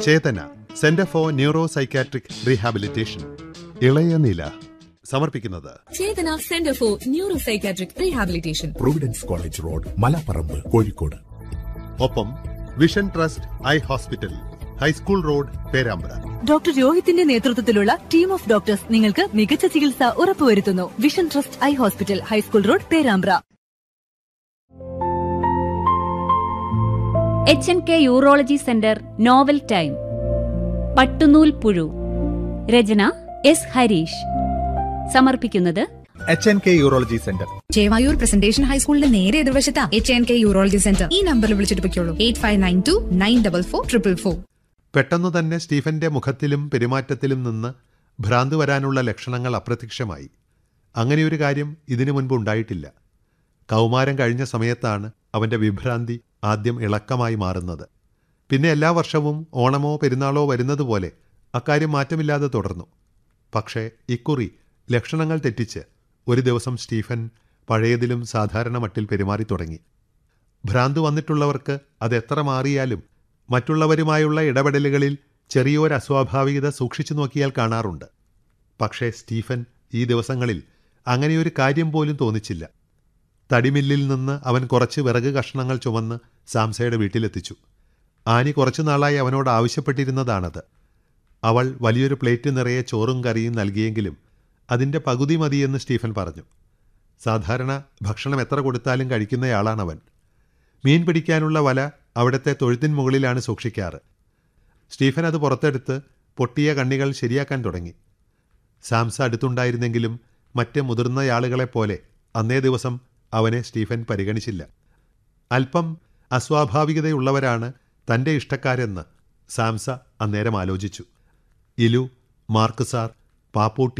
Chetana centre for neuro psychiatric rehabilitation ഇളയ നില സമർപ്പിക്കുന്നത് Chetana centre for neuro psychiatric rehabilitation providence college road Malaparamba Kozhikode ഒപ്പം vision trust eye hospital high school road Perambra doctor രോഹിത്തിന്റെ നേതൃത്വത്തിലുള്ള team of doctors നിങ്ങൾക്ക് മികച്ച ചികിത്സ ഉറപ്പുവരുത്തുന്നു vision trust eye hospital high school road Perambra H N K urology centre novel time Pattunool Puzhu രചന S Hareesh സമർപ്പിക്കുന്നത് H N K urology centre Chevayur presentation ഹൈസ്കൂളിന്റെ നേരെ എതിർവശത്താ H N K urology centre ഈ നമ്പറിൽ വിളിച്ചിട്ട് പൊയ്ക്കോളൂ eight five nine two nine double four triple four പെട്ടെന്നു തന്നെ സ്റ്റീഫന്റെ മുഖത്തിലും പെരുമാറ്റത്തിലും നിന്ന് ഭ്രാന്ത് വരാനുള്ള ലക്ഷണങ്ങൾ അപ്രത്യക്ഷമായി അങ്ങനെയൊരു കാര്യം ഇതിനു മുൻപ് ഉണ്ടായിട്ടില്ല കൗമാരം കഴിഞ്ഞ സമയത്താണ് അവന്റെ വിഭ്രാന്തി ആദ്യം ഇളക്കമായി മാറുന്നത് പിന്നെ എല്ലാ വർഷവും ഓണമോ പെരുന്നാളോ വരുന്നതുപോലെ അക്കാര്യം മാറ്റമില്ലാതെ തുടർന്നു പക്ഷേ ഇക്കുറി ലക്ഷണങ്ങൾ തെറ്റിച്ച് ഒരു ദിവസം സ്റ്റീഫൻ പഴയതിലും സാധാരണ മട്ടിൽ പെരുമാറി തുടങ്ങി ഭ്രാന്ത് വന്നിട്ടുള്ളവർക്ക് അത് എത്ര മാറിയാലും മറ്റുള്ളവരുമായുള്ള ഇടപെടലുകളിൽ ചെറിയൊരു അസ്വാഭാവികത സൂക്ഷിച്ചു നോക്കിയാൽ കാണാറുണ്ട് പക്ഷേ സ്റ്റീഫൻ ഈ ദിവസങ്ങളിൽ അങ്ങനെയൊരു കാര്യം പോലും തോന്നിച്ചില്ല തടിമില്ലിൽ നിന്ന് അവൻ കുറച്ച് വിറക് കഷ്ണങ്ങൾ ചുമന്ന് സാംസയുടെ വീട്ടിലെത്തിച്ചു ആനി കുറച്ചു നാളായി അവനോട് ആവശ്യപ്പെട്ടിരുന്നതാണത് അവൾ വലിയൊരു പ്ലേറ്റ് നിറയെ ചോറും കറിയും നൽകിയെങ്കിലും അതിൻ്റെ പകുതി മതിയെന്ന് സ്റ്റീഫൻ പറഞ്ഞു സാധാരണ ഭക്ഷണം എത്ര കൊടുത്താലും കഴിക്കുന്നയാളാണവൻ മീൻ പിടിക്കാനുള്ള വല അവിടുത്തെ തൊഴുത്തിൻ മുകളിലാണ് സൂക്ഷിക്കാറ് സ്റ്റീഫൻ അത് പുറത്തെടുത്ത് പൊട്ടിയ കണ്ണികൾ ശരിയാക്കാൻ തുടങ്ങി സാംസ അടുത്തുണ്ടായിരുന്നെങ്കിലും മറ്റ് മുതിർന്നയാളുകളെപ്പോലെ അന്നേ ദിവസം അവനെ സ്റ്റീഫൻ പരിഗണിച്ചില്ല അല്പം അസ്വാഭാവികതയുള്ളവരാണ് തൻ്റെ ഇഷ്ടക്കാരെന്ന് സാംസ അന്നേരം ആലോചിച്ചു ഇലു മാർക്ക് സാർ പാപ്പൂട്ടി